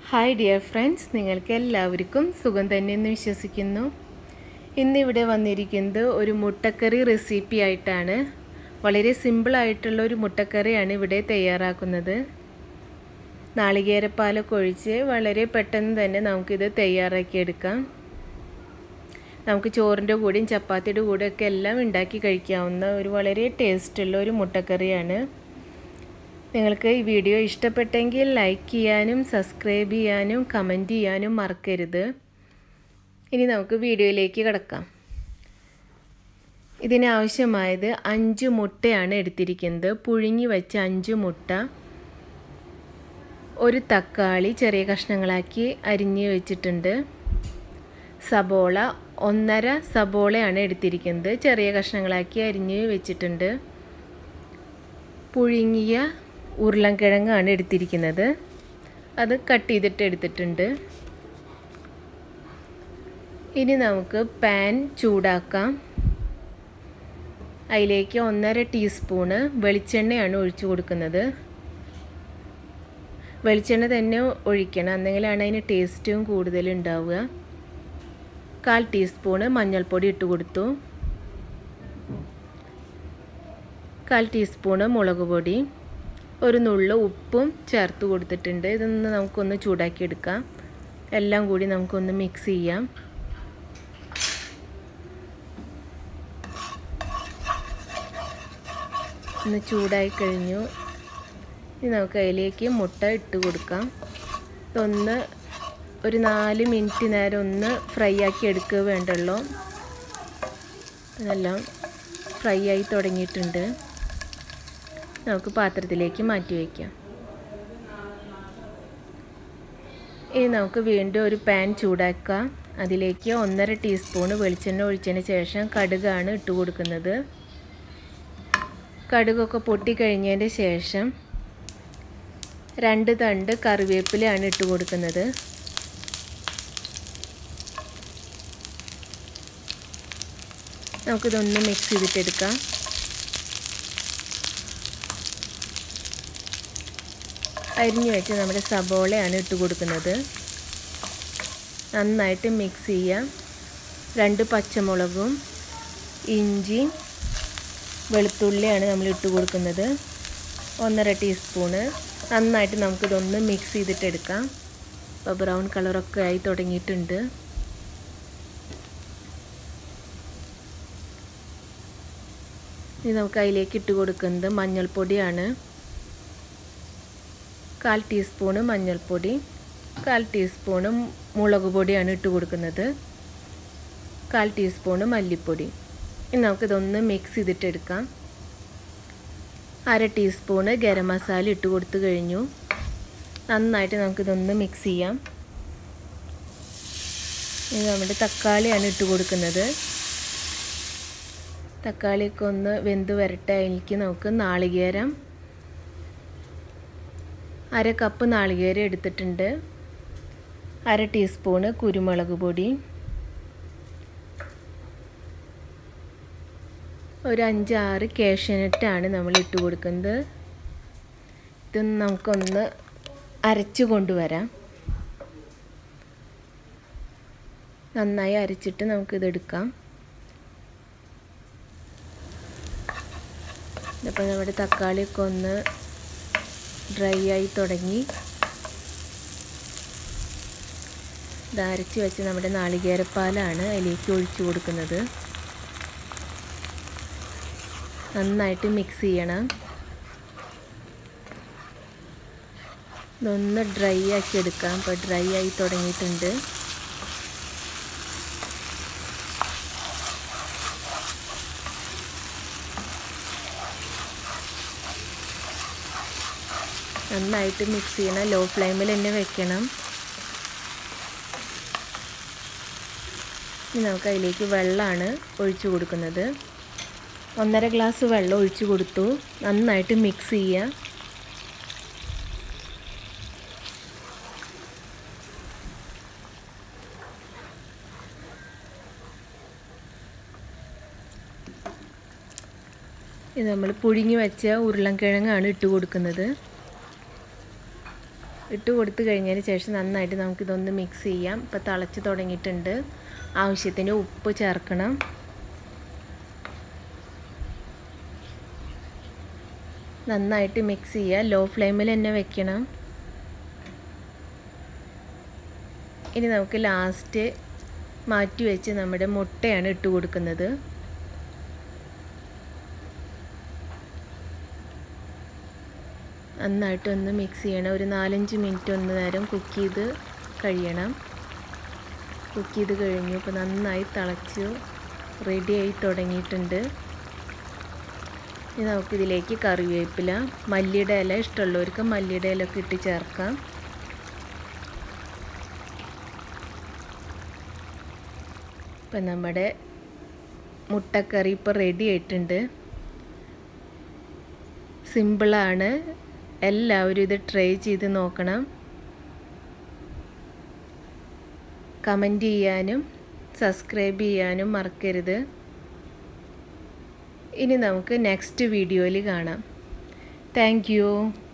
hi dear friends നിങ്ങൾക്ക് എല്ലാവർക്കും സുഖം തന്നെയെന്ന് വിശ്വസിക്കുന്നു ഇന്നിവിടെ വന്നിരിക്കുന്നത് ഒരു മുട്ടക്കറി റെസിപ്പി ആയിട്ടാണ് വളരെ സിമ്പിളായിട്ടുള്ള ഒരു മുട്ടക്കറിയാണ് ഇവിടെ തയ്യാറാക്കുന്നത് നാളികേരപ്പാലൊക്കെ ഒഴിച്ച് വളരെ പെട്ടെന്ന് തന്നെ നമുക്കിത് തയ്യാറാക്കിയെടുക്കാം നമുക്ക് ചോറിൻ്റെ കൂടെയും ചപ്പാത്തിയുടെ കൂടെയൊക്കെ എല്ലാം ഉണ്ടാക്കി കഴിക്കാവുന്ന ഒരു വളരെ ടേസ്റ്റുള്ള ഒരു മുട്ടക്കറിയാണ് നിങ്ങൾക്ക് ഈ വീഡിയോ ഇഷ്ടപ്പെട്ടെങ്കിൽ ലൈക്ക് ചെയ്യാനും സബ്സ്ക്രൈബ് ചെയ്യാനും കമൻറ്റ് ചെയ്യാനും മറക്കരുത് ഇനി നമുക്ക് വീഡിയോയിലേക്ക് കിടക്കാം ഇതിനാവശ്യമായത് അഞ്ച് മുട്ടയാണ് എടുത്തിരിക്കുന്നത് പുഴുങ്ങി വെച്ച അഞ്ച് മുട്ട ഒരു തക്കാളി ചെറിയ കഷ്ണങ്ങളാക്കി അരിഞ്ഞ് വെച്ചിട്ടുണ്ട് സബോള ഒന്നര സബോളയാണ് എടുത്തിരിക്കുന്നത് ചെറിയ കഷ്ണങ്ങളാക്കി അരിഞ്ഞ് വെച്ചിട്ടുണ്ട് പുഴുങ്ങിയ ഉരുളൻകിഴങ്ങാണ് എടുത്തിരിക്കുന്നത് അത് കട്ട് ചെയ്തിട്ട് എടുത്തിട്ടുണ്ട് ഇനി നമുക്ക് പാൻ ചൂടാക്കാം അതിലേക്ക് ഒന്നര ടീസ്പൂണ് വെളിച്ചെണ്ണയാണ് ഒഴിച്ചു കൊടുക്കുന്നത് വെളിച്ചെണ്ണ തന്നെ ഒഴിക്കണം എന്നെങ്കിലാണ് അതിന് ടേസ്റ്റും കൂടുതൽ ഉണ്ടാവുക കാൽ ടീസ്പൂണ് മഞ്ഞൾപ്പൊടി ഇട്ട് കൊടുത്തു കാൽ ടീസ്പൂണ് മുളക് പൊടി ഒരു നുള്ളു ഉപ്പും ചേർത്ത് കൊടുത്തിട്ടുണ്ട് ഇതൊന്ന് നമുക്കൊന്ന് ചൂടാക്കിയെടുക്കാം എല്ലാം കൂടി നമുക്കൊന്ന് മിക്സ് ചെയ്യാം ഒന്ന് ചൂടായി കഴിഞ്ഞു ഇനി നമുക്ക് അതിലേക്ക് മുട്ട ഇട്ട് കൊടുക്കാം ഇതൊന്ന് ഒരു നാല് മിനിറ്റ് നേരം ഒന്ന് ഫ്രൈ ആക്കി എടുക്കുക വേണ്ടുള്ളൂ അതെല്ലാം ഫ്രൈ ആയി തുടങ്ങിയിട്ടുണ്ട് നമുക്ക് പാത്രത്തിലേക്ക് മാറ്റി വയ്ക്കാം ഇനി നമുക്ക് വീണ്ടും ഒരു പാൻ ചൂടാക്കാം അതിലേക്ക് ഒന്നര ടീസ്പൂൺ വെളിച്ചെണ്ണ ഒഴിച്ചതിന് ശേഷം കടുകാണ് ഇട്ട് കൊടുക്കുന്നത് കടുകൊക്കെ പൊട്ടിക്കഴിഞ്ഞതിന് ശേഷം രണ്ട് തണ്ട് കറിവേപ്പിലയാണ് ഇട്ട് കൊടുക്കുന്നത് നമുക്കിതൊന്ന് മിക്സ് ചെയ്തിട്ടെടുക്കാം അരിഞ്ഞു വെച്ച് നമ്മുടെ സബോളയാണ് ഇട്ട് കൊടുക്കുന്നത് നന്നായിട്ട് മിക്സ് ചെയ്യാം രണ്ട് പച്ചമുളകും ഇഞ്ചി വെളുത്തുള്ളിയാണ് നമ്മൾ ഇട്ട് കൊടുക്കുന്നത് ഒന്നര ടീസ്പൂണ് നന്നായിട്ട് നമുക്കിതൊന്ന് മിക്സ് ചെയ്തിട്ടെടുക്കാം ഇപ്പോൾ ബ്രൗൺ കളറൊക്കെ ആയി തുടങ്ങിയിട്ടുണ്ട് ഇനി നമുക്ക് അതിലേക്ക് ഇട്ട് കൊടുക്കുന്നത് മഞ്ഞൾപ്പൊടിയാണ് കാൽ ടീസ്പൂണ് മഞ്ഞൾപ്പൊടി കാൽ ടീസ്പൂണ് മുളക് പൊടിയാണ് ഇട്ട് കൊടുക്കുന്നത് കാൽ ടീസ്പൂണ് മല്ലിപ്പൊടി ഇനി നമുക്കിതൊന്ന് മിക്സ് ചെയ്തിട്ടെടുക്കാം അര ടീസ്പൂണ് ഗരം മസാല ഇട്ട് കൊടുത്തു കഴിഞ്ഞു നന്നായിട്ട് നമുക്കിതൊന്ന് മിക്സ് ചെയ്യാം ഇനി നമ്മുടെ തക്കാളിയാണ് ഇട്ട് കൊടുക്കുന്നത് തക്കാളിയൊക്കെ ഒന്ന് വെന്ത് വരട്ടെ അതിലേക്ക് നമുക്ക് നാളികേരം അര കപ്പ് നാളികേരം എടുത്തിട്ടുണ്ട് അര ടീസ്പൂണ് കുരുമുളക് പൊടി ഒരു അഞ്ചാറ് കാഷ്യനട്ടാണ് നമ്മൾ ഇട്ട് കൊടുക്കുന്നത് ഇതൊന്ന് നമുക്കൊന്ന് അരച്ച് കൊണ്ടുവരാം നന്നായി അരച്ചിട്ട് നമുക്കിതെടുക്കാം അപ്പോൾ നമ്മുടെ തക്കാളിയൊക്കെ ഒന്ന് ഡ്രൈ ആയി തുടങ്ങി ഇത് അരച്ച് വെച്ച് നമ്മുടെ നാളികേരപ്പാലാണ് അതിലേക്ക് ഒഴിച്ചു കൊടുക്കുന്നത് നന്നായിട്ട് മിക്സ് ചെയ്യണം ഇതൊന്ന് ഡ്രൈ ആക്കി എടുക്കാം ഇപ്പോൾ ഡ്രൈ ആയി തുടങ്ങിയിട്ടുണ്ട് നന്നായിട്ട് മിക്സ് ചെയ്യണം ലോ ഫ്ലെയിമിൽ തന്നെ വെക്കണം ഇനി നമുക്ക് അതിലേക്ക് വെള്ളമാണ് ഒഴിച്ചു കൊടുക്കുന്നത് ഒന്നര ഗ്ലാസ് വെള്ളം ഒഴിച്ചു കൊടുത്തു നന്നായിട്ട് മിക്സ് ചെയ്യുക ഇത് നമ്മൾ പുഴുങ്ങി വെച്ച ഉരുളൻകിഴങ്ങാണ് ഇട്ട് കൊടുക്കുന്നത് ഇട്ട് കൊടുത്തു കഴിഞ്ഞതിന് ശേഷം നന്നായിട്ട് നമുക്കിതൊന്ന് മിക്സ് ചെയ്യാം ഇപ്പോൾ തിളച്ച് തുടങ്ങിയിട്ടുണ്ട് ആവശ്യത്തിന് ഉപ്പ് ചേർക്കണം നന്നായിട്ട് മിക്സ് ചെയ്യുക ലോ ഫ്ലെയിമിൽ തന്നെ വെക്കണം ഇനി നമുക്ക് ലാസ്റ്റ് മാറ്റി വെച്ച് നമ്മുടെ മുട്ടയാണ് ഇട്ട് കൊടുക്കുന്നത് നന്നായിട്ടൊന്ന് മിക്സ് ചെയ്യണം ഒരു നാലഞ്ച് മിനിറ്റ് ഒന്ന് നേരം കുക്ക് ചെയ്ത് കഴിയണം കുക്ക് ചെയ്ത് കഴിഞ്ഞു ഇപ്പോൾ നന്നായി തിളച്ച് റെഡിയായി തുടങ്ങിയിട്ടുണ്ട് ഇനി നമുക്കിതിലേക്ക് കറിവേപ്പില മല്ലിയുടെ ഇല ഇഷ്ടമുള്ളവർക്ക് മല്ലിയുടെ ഇല ഒക്കെ ഇട്ട് ചേർക്കാം ഇപ്പം നമ്മുടെ മുട്ടക്കറി ഇപ്പോൾ റെഡി ആയിട്ടുണ്ട് സിമ്പിളാണ് എല്ലാവരും ഇത് ട്രൈ ചെയ്ത് നോക്കണം കമൻറ്റ് ചെയ്യാനും സബ്സ്ക്രൈബ് ചെയ്യാനും മറക്കരുത് ഇനി നമുക്ക് നെക്സ്റ്റ് വീഡിയോയിൽ കാണാം താങ്ക്